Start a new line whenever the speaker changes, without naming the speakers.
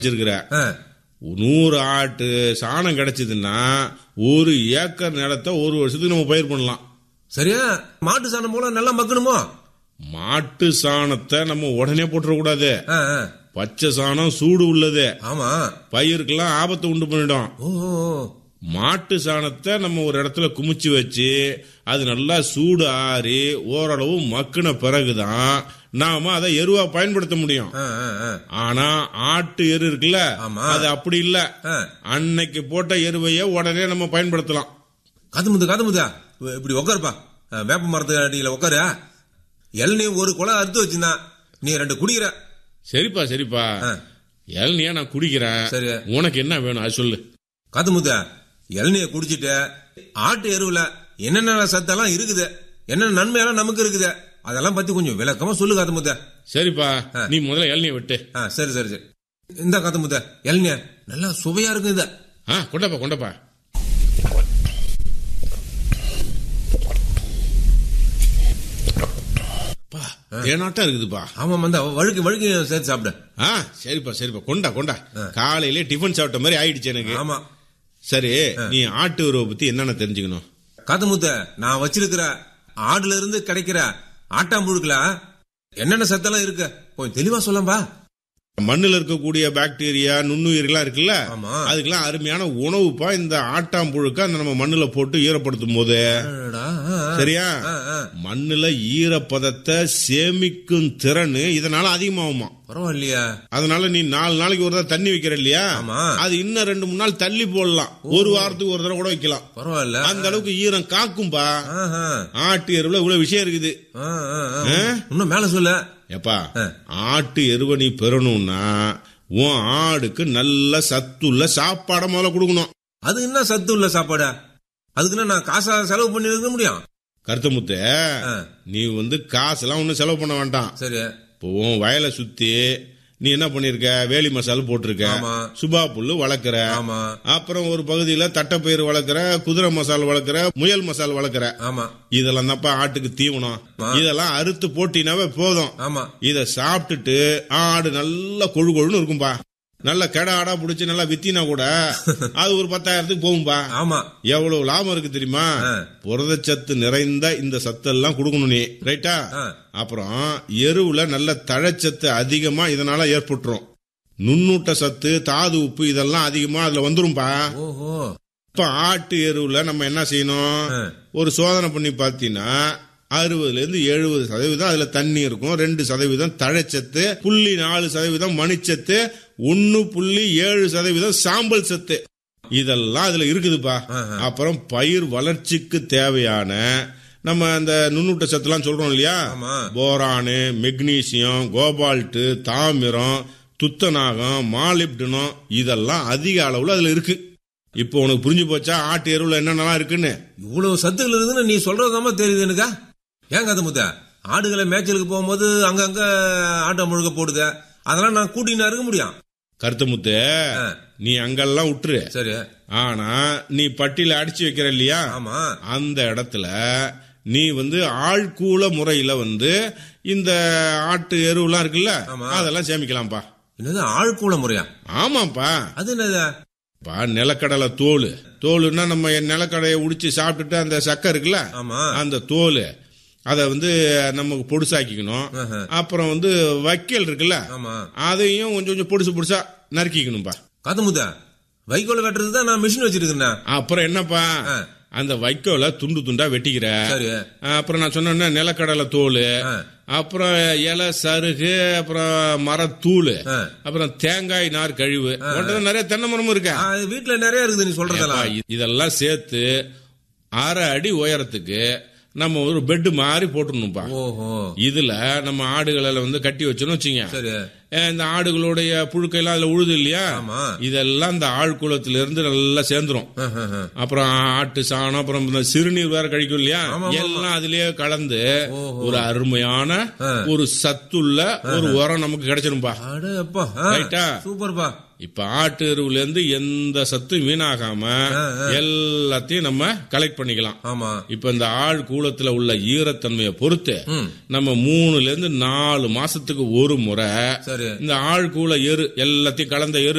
வச்சிருக்கிற
ஆ,
நூறு ஆட்டு சாணம் கிடைச்சதுன்னா ஒரு ஏக்கர் நிலத்தை ஒரு வருஷத்துக்கு நம்ம பயிர் பண்ணலாம்
சரியா மாட்டு சாணம் போல நல்லா மக்கணுமோ
மாட்டு சாணத்தை நம்ம உடனே போட்டுறக்கூடாது
ஆ, ஆ.
பச்சை சாணம் சூடு உள்ளது
ஆமா
பயிருக்கெல்லாம் ஆபத்தை உண்டு பண்ணிடும்
ஓ ஓ, ஓ.
மாட்டு சாணத்தை நம்ம ஒரு இடத்துல குமிச்சு வச்சு அது நல்லா சூடு ஆறி ஓரளவு மக்குன பிறகுதான் நாம அதை எருவா பயன்படுத்த முடியும்
ஆ, ஆ, ஆ.
ஆனா ஆட்டு எரு இருக்குல்ல
ஆமா.
அது அப்படி இல்ல
ஆ.
அன்னைக்கு போட்ட எருவைய உடனே நம்ம பயன்படுத்தலாம்
கதுமுது கதுமுதா இப்படி உட்காருப்பா ஆ, வேப்ப மரத்து அடியில உட்காரு இளநீ ஒரு குலை அறுத்து வச்சிருந்தான் நீ ரெண்டு குடிக்கிற
சரிப்பா சரிப்பா
ஆ.
இளநியா நான் குடிக்கிறேன்
சரி.
உனக்கு என்ன வேணும் அது சொல்லு
கதுமுத இளநிய குடிச்சிட்டு ஆட்டு எருவுல என்னென்ன சத்தெல்லாம் இருக்குது என்னென்ன நன்மையெல்லாம் நமக்கு இருக்குது அதெல்லாம் பத்தி கொஞ்சம் விளக்கமா சொல்லு கதுமுத
சரிப்பா நீ முதல்ல இளநிய விட்டு
ஆ சரி சரி சரி இந்த கதுமுத இளநிய நல்லா சுவையா இருக்கு இது
ஆ கொண்டப்பா கொண்டப்பா பா ஏனாட்டம் இருக்குதுப்பா
ஆமா அந்த வழுக்கு வழுக்கு சேர்த்து சாப்பிட
ஆ சரிப்பா சரிப்பா கொண்டா கொண்டா காலையிலே டிஃபன் சாப்பிட்ட மாதிரி ஆயிடுச்சு எனக்கு
ஆமா
சரி நீ ஆட்டு உறவை பத்தி என்னென்ன தெரிஞ்சுக்கணும்
கதுமுத்த நான் வச்சிருக்கிற ஆடுல இருந்து கிடைக்கிற ஆட்டாம்புழுக்குல என்னென்ன சத்தெல்லாம் இருக்கு கொஞ்சம் தெளிவா சொல்லம்பா
மண்ணுல இருக்கக்கூடிய பாக்டீரியா நுண்ணுயிர்கள்லாம் இருக்குல்ல
ஆமா.
அதுக்கெல்லாம் அருமையான உணவுப்பா இந்த ஆட்டாம்புழுக்க அந்த நம்ம மண்ணுல போட்டு ஈரப்படுத்தும் போது
அடடா, ஆ, ஆ.
சரியா
ஆ, ஆ.
மண்ணுல ஈரப்பதத்தை சேமிக்கும் திறன் இதனால அதிகமாகுமா
பரவாயில்லையா
அதனால நீ நாலு நாளைக்கு ஒரு தடவை தண்ணி வைக்கிற இல்லையா
ஆமா.
அது இன்னும் ரெண்டு மூணு நாள் தள்ளி போடலாம் ஒரு வாரத்துக்கு ஒரு தடவை கூட வைக்கலாம்
பரவாயில்ல
அந்த அளவுக்கு ஈரம் காக்கும்பா
ஆஹா.
ஆட்டு எருவுல இவ்வளவு விஷயம் இருக்குது
ஆ, ஆ, ஆ. இன்னும் மேல சொல்ல
எப்பா
ஆ.
ஆட்டு எருவை நீ பெறணும்னா உன் ஆடுக்கு நல்ல சத்துள்ள சாப்பாடை முதல்ல கொடுக்கணும்
அது என்ன சத்து உள்ள சாப்பாடா அதுக்குன்னா நான் காசா செலவு பண்ணி இருக்க முடியும்
கருத்தமுத்த
ஆ,
நீ வந்து காசெல்லாம் ஒன்றும் செலவு பண்ண வேண்டாம்
சரி
இப்போ உன் வயலை சுத்தி நீ என்ன பண்ணிருக்க வேலி மசால் போட்டிருக்க
ஆமா.
சுபா புல்லு வளர்க்குற
ஆமா
அப்புறம் ஒரு பகுதியில தட்டைப்பயிறு வளர்க்குற குதிரை மசால் வளர்க்குற முயல் மசால் வளர்க்குற
ஆமா
இதெல்லாம் தான்ப்பா ஆட்டுக்கு தீவனம்
ஆ.
இதெல்லாம் அறுத்து போட்டினாவே போதும்
ஆமா
இத சாப்பிட்டுட்டு ஆடு நல்லா கொழு கொழுன்னு இருக்கும்பா நல்ல கெடா ஆடா புடிச்சு நல்லா வித்தினா கூட அது ஒரு பத்தாயிரத்துக்கு போகும்பா
ஆமா
எவ்வளவு லாபம் இருக்கு தெரியுமா
ஆ.
புரதச்சத்து நிறைந்த இந்த சத்தெல்லாம் கொடுக்கணும் நீ ரைட்டா
ஆ.
அப்புறம் எருவுல நல்ல தழைச்சத்து அதிகமா இதனால ஏற்பட்டுரும் நுண்ணூட்ட சத்து தாது உப்பு இதெல்லாம் அதிகமா அதுல வந்துரும்பா
ஓஹோ
இப்ப ஆட்டு எருவுல நம்ம என்ன செய்யணும்
ஆ.
ஒரு சோதனை பண்ணி பார்த்தீங்கன்னா அறுபதுல இருந்து எழுபது சதவீதம் அதுல தண்ணி இருக்கும் ரெண்டு சதவீதம் தழைச்சத்து புள்ளி நாலு சதவீதம் மணிச்சத்து ஒன்னு புள்ளி ஏழு சதவீதம் சாம்பல் சத்து இதெல்லாம் அதுல இருக்குதுப்பா
ஆஹா.
அப்புறம் பயிர் வளர்ச்சிக்கு தேவையான நம்ம அந்த நுண்ணூட்ட சத்துலாம் சொல்றோம் இல்லையா
ஆமா.
போரானு மெக்னீசியம் கோபால்ட்டு தாமிரம் துத்தநாகம் மாலிப்டனம் இதெல்லாம் அதிக அளவுல அதுல இருக்கு இப்போ உனக்கு புரிஞ்சு போச்சா ஆட்டு எருவுல என்னென்னலாம் இருக்குன்னு
இவ்வளவு சத்துக்கள் இருக்குன்னு நீ சொல்றதாம தெரியுது எனக்கா ஏன் கதை முத்த ஆடுகளை மேய்ச்சலுக்கு போகும்போது அங்கங்க ஆட்டை முழுக்க போடுத அதெல்லாம் நான் கூட்டினா இருக்க முடியும்
கருத்தமுத்து
ஆ,
நீ அங்கெல்லாம் விட்டுரு
சரி
ஆனா நீ பட்டியல அடிச்சு வைக்கிற இல்லையா
ஆமா
அந்த இடத்துல நீ வந்து ஆழ்கூல முறையில வந்து இந்த ஆட்டு எருவுலாம் இருக்குல்ல
ஆமா.
அதெல்லாம் சேமிக்கலாம்ப்பா
என்னது ஆழ்கூல முறையா
ஆமாப்பா
அது என்னது
பா நிலக்கடலை தோல் தோலுன்னா நம்ம நிலக்கடையை உடிச்சு சாப்பிட்டுட்டு அந்த சக்கை இருக்குல்ல
ஆமா
அந்த தோல் அதை வந்து நமக்கு பொடுசாக்கிக்கணும்
ஆஹா.
அப்புறம் வந்து வைக்கல் இருக்குல்ல
ஆமா
அதையும் கொஞ்சம் கொஞ்சம் பொடுசு பொடுசா நறுக்கிக்கணும்பா
கதை முத்த வைக்கோல் வெட்டுறது தான் நான் மிஷின் வச்சிருக்கேன்
அப்புறம் என்னப்பா
ஆ.
அந்த வைக்கோல துண்டு துண்டா வெட்டிக்கிற
சரி
அப்புறம் நான் சொன்ன நிலக்கடலை தோல்
ஆ,
அப்புறம் இலை சருகு அப்புறம் மரத்தூள்
ஆ.
அப்புறம் தேங்காய் நார் கழிவு உன்கிட்ட நிறைய தென்னை மரமும் இருக்கா
ஆ, இது வீட்டுல நிறைய இருக்குது நீ சொல்றதெல்லாம்
இதெல்லாம் சேர்த்து அரை அடி உயரத்துக்கு நம்ம ஒரு பெட் மாதிரி போட்டுடணும்ப்பா
ஓஹோ
இதுல நம்ம ஆடுகளை வந்து கட்டி வச்சோன்னு வச்சுங்க
சரி
அஹ் இந்த ஆடுகளுடைய புழுக்கையெல்லாம் அதுல உழுது இல்லையா
ஆமா
இதெல்லாம் இந்த ஆழ்குளத்துல இருந்து நல்லா சேர்ந்துரும்
ஆஹ், ஆஹ், ஆஹ்.
அப்புறம் ஆட்டு சாணம் அப்புறம் இந்த சிறுநீர் வேற கழிக்கும் இல்லையா
ஆமா, ஆமா.
எல்லாம் அதுலயே கலந்து
ஓஹோ.
ஒரு அருமையான
ஆ.
ஒரு சத்துள்ள ஒரு உரம் நமக்கு கிடைச்சிரும்பா
அட அப்பா ஆ,
ரைட்டா?
சூப்பர்ப்பா
இப்ப ஆட்டு எருவுல இருந்து எந்த சத்தும் வீணாகாம
ஆ, ஆ.
எல்லாத்தையும் நம்ம கலெக்ட் பண்ணிக்கலாம்
ஆமா
இப்ப இந்த ஆள் கூலத்துல உள்ள ஈரத்தன்மையை பொறுத்து
ம்
நம்ம மூணுல இருந்து நாலு மாசத்துக்கு ஒரு முறை
சரி சரி
இந்த ஆழ்கூல எரு எல்லாத்தையும் கலந்த எரு